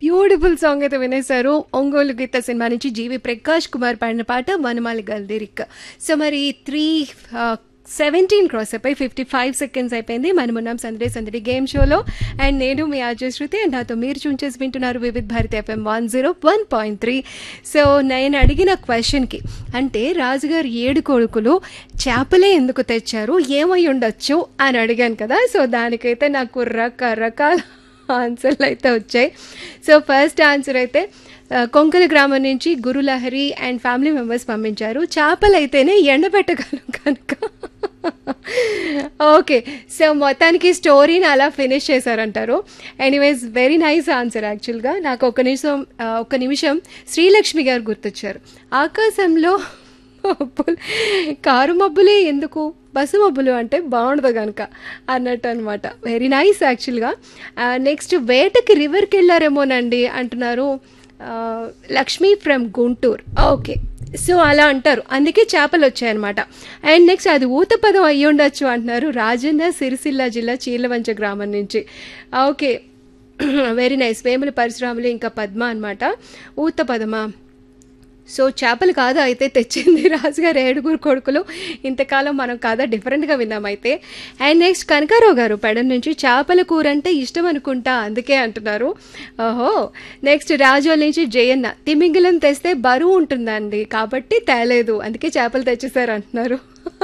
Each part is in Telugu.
బ్యూటిఫుల్ సాంగ్ అయితే వినేశారు ఒంగోలు గీత సినిమా నుంచి జీవి ప్రకాష్ కుమార్ పాడిన పాట వనమాలి గల్దిరిక్ సో మరి త్రీ సెవెంటీన్ క్రాస్ అయిపోయి ఫిఫ్టీ ఫైవ్ సెకండ్స్ అయిపోయింది మనం ఉన్నాం సందడి సందడి గేమ్ షోలో అండ్ నేను మీ ఆర్జే శృతి అండ్ నాతో మీరు చూంచేసి వింటున్నారు Vividh Bharati F M one zero one point three so నేను అడిగిన క్వశ్చన్కి అంటే రాజుగారు ఏడు కొడుకులు చేపలే ఎందుకు తెచ్చారు ఏమై ఉండొచ్చు అని అడిగాను కదా సో దానికైతే నాకు రకరకాల ఆన్సర్లు అయితే వచ్చాయి సో ఫస్ట్ ఆన్సర్ అయితే ఆ, కొంకల గ్రామం నుంచి గురులహరి అండ్ ఫ్యామిలీ మెంబర్స్ పంపించారు చేపలు అయితేనే ఎండబెట్టగలం కనుక ఓకే సో మొత్తానికి స్టోరీని అలా ఫినిష్ చేశారంటారు ఎనీవేస్ వెరీ నైస్ ఆన్సర్ యాక్చువల్గా నాకు ఒక నిమిషం ఆ, ఒక నిమిషం శ్రీలక్ష్మి గారు గుర్తొచ్చారు ఆకాశంలో మబ్బులు కారు మబ్బులే ఎందుకు బస్సు మబ్బులు అంటే బాగుండదు కనుక అన్నట్టు అనమాట వెరీ నైస్ యాక్చువల్గా నెక్స్ట్ వేటకి రివర్కి వెళ్ళారేమోనండి అంటున్నారు ఆ, Lakshmi from Guntur okay so అలా అంటారు అందుకే చేపలు వచ్చాయన్నమాట అండ్ నెక్స్ట్ అది ఊత పదం అయ్యి ఉండొచ్చు అంటున్నారు రాజన్న సిరిసిల్ల జిల్లా చీలవంచ గ్రామం నుంచి okay very nice Vemula Parasuramulu ఇంకా పద్మ అనమాట ఊత పదమా సో చేపలు కాదా అయితే తెచ్చింది రాజుగారు ఏడుగురు కొడుకులు ఇంతకాలం మనం కాదా డిఫరెంట్గా విన్నాం అయితే అండ్ నెక్స్ట్ కనకారావు గారు పెడ నుంచి చేపల కూర అంటే ఇష్టం అనుకుంటా అందుకే అంటున్నారు ఓహో నెక్స్ట్ రాజోల్ నుంచి జయన్న తిమింగిలం తెస్తే బరువు ఉంటుందండి కాబట్టి తేలేదు అందుకే చేపలు తెచ్చేసారు అంటున్నారు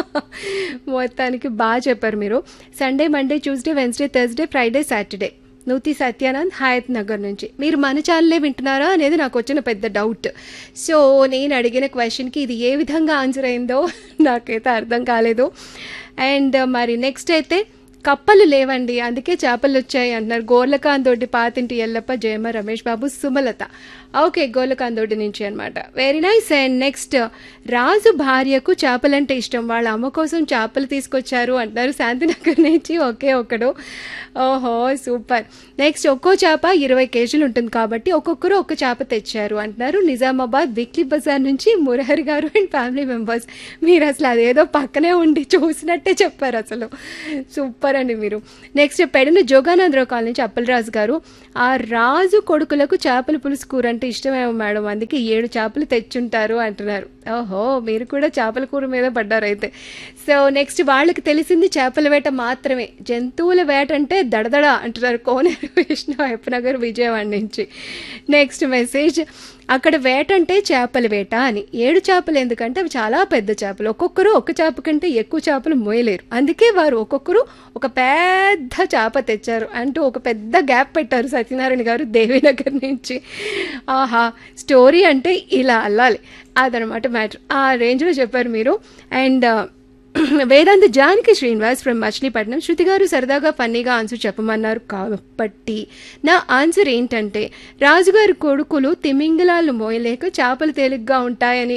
మొత్తానికి బాగా చెప్పారు మీరు Sunday Monday Tuesday Wednesday Thursday Friday Saturday Nuthi Satyanand Hayat Nagar నుంచి మీరు మన ఛానలే వింటున్నారా అనేది నాకు వచ్చిన పెద్ద డౌట్ సో నేను అడిగిన క్వశ్చన్కి ఇది ఏ విధంగా ఆన్సర్ అయిందో నాకైతే అర్థం కాలేదు అండ్ మరి నెక్స్ట్ అయితే కప్పలు లేవండి అందుకే చేపలు వచ్చాయి అంటున్నారు గోర్లకాందోటి పాతింటి ఎల్లప్ప జయమ రమేష్ బాబు సుమలత ఓకే గోర్లకాందోటి నుంచి అనమాట very nice and next Raju భార్యకు చేపలంటే ఇష్టం వాళ్ళ అమ్మ కోసం చేపలు తీసుకొచ్చారు అంటున్నారు శాంతినగర్ నుంచి ఒకే ఒకడు ఓహో సూపర్ నెక్స్ట్ ఒక్కో చేప ఇరవై కేజీలు ఉంటుంది కాబట్టి ఒక్కొక్కరు ఒక్క చేప తెచ్చారు అంటున్నారు నిజామాబాద్ విక్లీ బజార్ నుంచి మురహరి గారు అండ్ ఫ్యామిలీ మెంబర్స్ మీరు అసలు అదేదో పక్కనే ఉండి చూసినట్టే చెప్పారు అసలు సూపర్ అండి మీరు నెక్స్ట్ పెడన జోగానందరావు కాలనీ నుంచి అప్పలరాజు గారు ఆ రాజు కొడుకులకు చేపల పులుసు కూర అంటే ఇష్టమేమో మేడం అందుకే ఏడు చేపలు తెచ్చుంటారు అంటున్నారు ఓహో మీరు కూడా చేపల కూర మీద పడ్డారు అయితే సో నెక్స్ట్ వాళ్ళకి తెలిసింది చేపల వేట మాత్రమే జంతువుల వేట అంటే దడదడ అంటున్నారు కోనేరు విష్ణు అయ్యప్పనగర్ విజయవాడ నుంచి నెక్స్ట్ మెసేజ్ అక్కడ వేట అంటే చేపల వేట అని ఏడు చేపలు ఎందుకంటే అవి చాలా పెద్ద చేపలు ఒక్కొక్కరు ఒక చేప కంటే ఎక్కువ చేపలు మోయలేరు అందుకే వారు ఒక్కొక్కరు ఒక పెద్ద చేప తెచ్చారు అంటూ ఒక పెద్ద గ్యాప్ పెట్టారు సత్యనారాయణ గారు దేవీనగర్ నుంచి ఆహా స్టోరీ అంటే ఇలా అల్లాలి అదనమాట మ్యాటర్ ఆ రేంజ్లో చెప్పారు మీరు అండ్ వేదాంత జానకి శ్రీనివాస్ ఫ్రమ్ మచిలీపట్నం శృతి గారు సరదాగా ఫన్నీగా ఆన్సర్ చెప్పమన్నారు కాబట్టి నా ఆన్సర్ ఏంటంటే రాజుగారి కొడుకులు తిమింగలాలు మోయలేక చేపలు తేలిగ్గా ఉంటాయని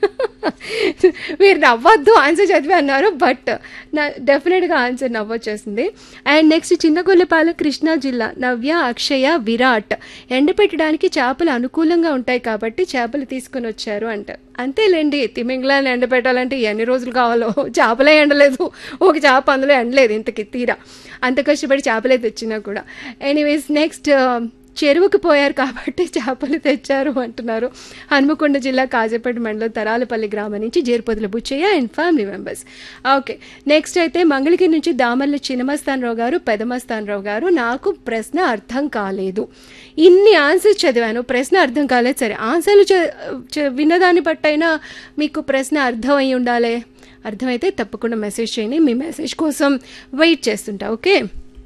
మీరు నవ్వద్దు ఆన్సర్ చదివి అన్నారు బట్ నా డెఫినెట్గా ఆన్సర్ నవ్వొచ్చేసింది అండ్ నెక్స్ట్ చిన్నగొల్లపాలెం కృష్ణా జిల్లా నవ్య అక్షయ విరాట్ ఎండపెట్టడానికి చేపలు అనుకూలంగా ఉంటాయి కాబట్టి చేపలు తీసుకుని వచ్చారు అంట అంతేలేండి తిమింగలాన్ని ఎండబెట్టాలంటే ఎన్ని రోజులు కావాలో చేపలే ఎండలేదు ఒక చేప అందులో ఎండలేదు ఇంతకి తీరా అంత కష్టపడి చేపలే తెచ్చినా కూడా ఎనీవేస్ నెక్స్ట్ చెరువుకు పోయారు కాబట్టి చేపలు తెచ్చారు అంటున్నారు హనుమకొండ జిల్లా కాజేపేట మండలం తరాలపల్లి గ్రామం నుంచి Jerupodula Buchaiah and family members okay next అయితే మంగళగిరి నుంచి దామర్ల చిన్నమస్తానరావు గారు పెదమస్తానరావు గారు నాకు ప్రశ్న అర్థం కాలేదు ఇన్ని ఆన్సర్స్ చదివాను ప్రశ్న అర్థం కాలేదు సరే ఆన్సర్లు చ- చ- విన్నదాన్ని బట్టైనా మీకు ప్రశ్న అర్థం అయి ఉండాలి అర్థమైతే తప్పకుండా మెసేజ్ చేయండి మీ మెసేజ్ కోసం వెయిట్ చేస్తుంటా ఓకే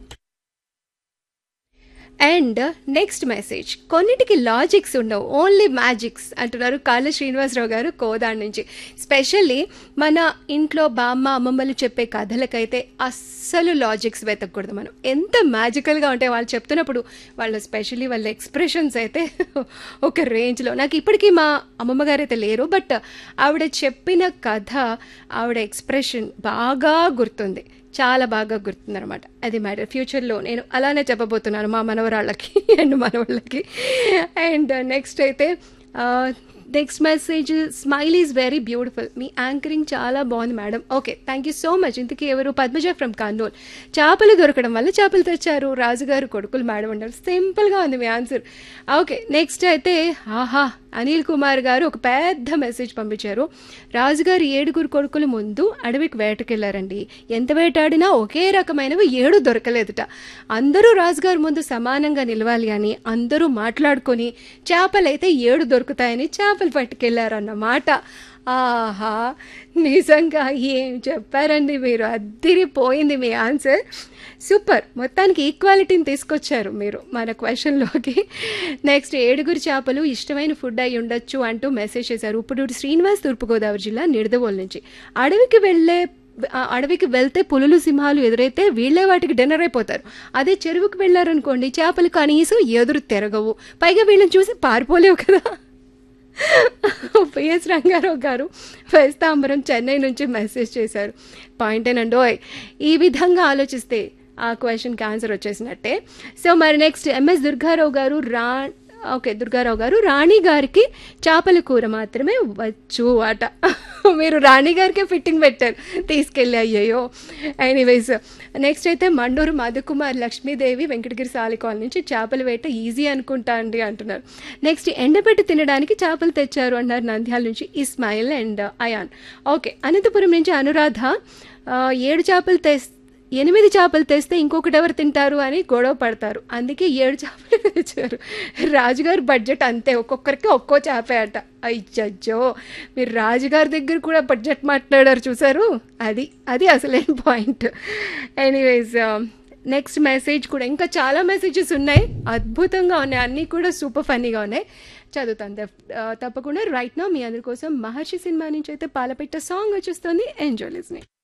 అండ్ నెక్స్ట్ మెసేజ్ కొన్నిటికి లాజిక్స్ ఉండవు ఓన్లీ మ్యాజిక్స్ అంటున్నారు కాళ్ళ శ్రీనివాసరావు గారు కోదాడ్ నుంచి స్పెషల్లీ మన ఇంట్లో బామ్మ అమ్మమ్మలు చెప్పే కథలకైతే అస్సలు లాజిక్స్ వెతకూడదు మనం ఎంత మ్యాజికల్గా ఉంటాయి వాళ్ళు చెప్తున్నప్పుడు వాళ్ళ స్పెషల్లీ వాళ్ళ ఎక్స్ప్రెషన్స్ అయితే ఒక రేంజ్లో నాకు ఇప్పటికీ మా అమ్మమ్మ గారు అయితే లేరు బట్ ఆవిడ చెప్పిన కథ ఆవిడ ఎక్స్ప్రెషన్ బాగా గుర్తుంది చాలా బాగా గుర్తుందనమాట అది మ్యాటర్ ఫ్యూచర్లో నేను అలానే చెప్పబోతున్నాను మా మనవరాళ్ళకి అండ్ మనవాళ్ళకి అండ్ నెక్స్ట్ అయితే ఆ, next message smile is very beautiful మీ యాంకరింగ్ చాలా బాగుంది madam okay thank you so much ఇంతకీ ఎవరు పద్మజ ఫ్రమ్ కర్నూల్ చేపలు దొరకడం వల్ల చేపలు తెచ్చారు రాజుగారు కొడుకులు మేడం అంటారు సింపుల్గా ఉంది మీ ఆన్సర్ ఓకే నెక్స్ట్ అయితే ఆహా అనిల్ కుమార్ గారు ఒక పెద్ద మెసేజ్ పంపించారు రాజుగారు ఏడుగురు కొడుకుల ముందు అడవికి వేటకెళ్లారండి ఎంత వేటాడినా ఒకే రకమైనవి ఏడు దొరకలేదుట అందరూ రాజుగారు ముందు సమానంగా నిలవాలి అని అందరూ మాట్లాడుకొని చేపలైతే ఏడు దొరుకుతాయని చేపలు పట్టుకెళ్లారన్నమాట ఆహా నిజంగా ఏం చెప్పారండి మీరు అద్దిరిపోయింది మీ ఆన్సర్ సూపర్ మొత్తానికి ఈక్వాలిటీని తీసుకొచ్చారు మీరు మన క్వశ్చన్లోకి నెక్స్ట్ ఏడుగురు చేపలు ఇష్టమైన ఫుడ్ అయి ఉండొచ్చు అంటూ మెసేజ్ చేశారు ఇప్పుడు శ్రీనివాస్ తూర్పుగోదావరి జిల్లా నిడదవోలు నుంచి అడవికి వెళ్ళే ఆ అడవికి వెళ్తే పులులు సింహాలు ఎదురైతే వీళ్ళే వాటికి డిన్నర్ అయిపోతారు అదే చెరువుకి వెళ్ళారనుకోండి చేపలు కనీసం ఎదురు తిరగవు పైగా వీళ్ళని చూసి పారిపోలేవు కదా పిఎస్ రంగారావు గారు వేస్తాంబరం చెన్నై నుంచి మెసేజ్ చేశారు పాయింట్ ఏనండి ఓయ్ ఈ విధంగా ఆలోచిస్తే ఆ క్వశ్చన్కి ఆన్సర్ వచ్చేసినట్టే సో మరి నెక్స్ట్ ఎంఎస్ దుర్గారావు గారు రా ఓకే దుర్గారావు గారు రాణి గారికి చేపల కూర మాత్రమే వచ్చు అట మీరు రాణి గారికే ఫిట్టింగ్ పెట్టారు తీసుకెళ్ళి అయ్యయ్యో ఎనీవేస్ నెక్స్ట్ అయితే మండూరు మధుకుమార్ లక్ష్మీదేవి వెంకటగిరి సాలికాల నుంచి చేపల వేట ఈజీ అనుకుంటా అండి అంటున్నారు నెక్స్ట్ ఎండబెట్టి తినడానికి చేపలు తెచ్చారు అన్నారు నంద్యాల నుంచి ఇస్మాయిల్ అండ్ అయాన్ ఓకే అనంతపురం నుంచి అనురాధ ఆ, ఏడు చేపలు తెస్ ఎనిమిది చేపలు తెస్తే ఇంకొకటి ఎవరు తింటారు అని గొడవ పడతారు అందుకే ఏడు చేపలు తెచ్చారు రాజుగారు బడ్జెట్ అంతే ఒక్కొక్కరికి ఒక్కో చేపే అట అయ్యజ్జో మీరు రాజుగారి దగ్గర కూడా బడ్జెట్ మాట్లాడారు చూసారు అది అది అసలైన పాయింట్ ఎనీవేస్ నెక్స్ట్ మెసేజ్ కూడా ఇంకా చాలా మెసేజెస్ ఉన్నాయి అద్భుతంగా ఉన్నాయి అన్నీ కూడా సూపర్ ఫన్నీగా ఉన్నాయి చదువుతాను తప్- ఆ, తప్పకుండా రైట్ నా మీ అందరి కోసం మహర్షి సినిమా నుంచి అయితే పాలపెట్ట సాంగ్ వచ్చేస్తుంది ఎంజాయ్ లిస్నింగ్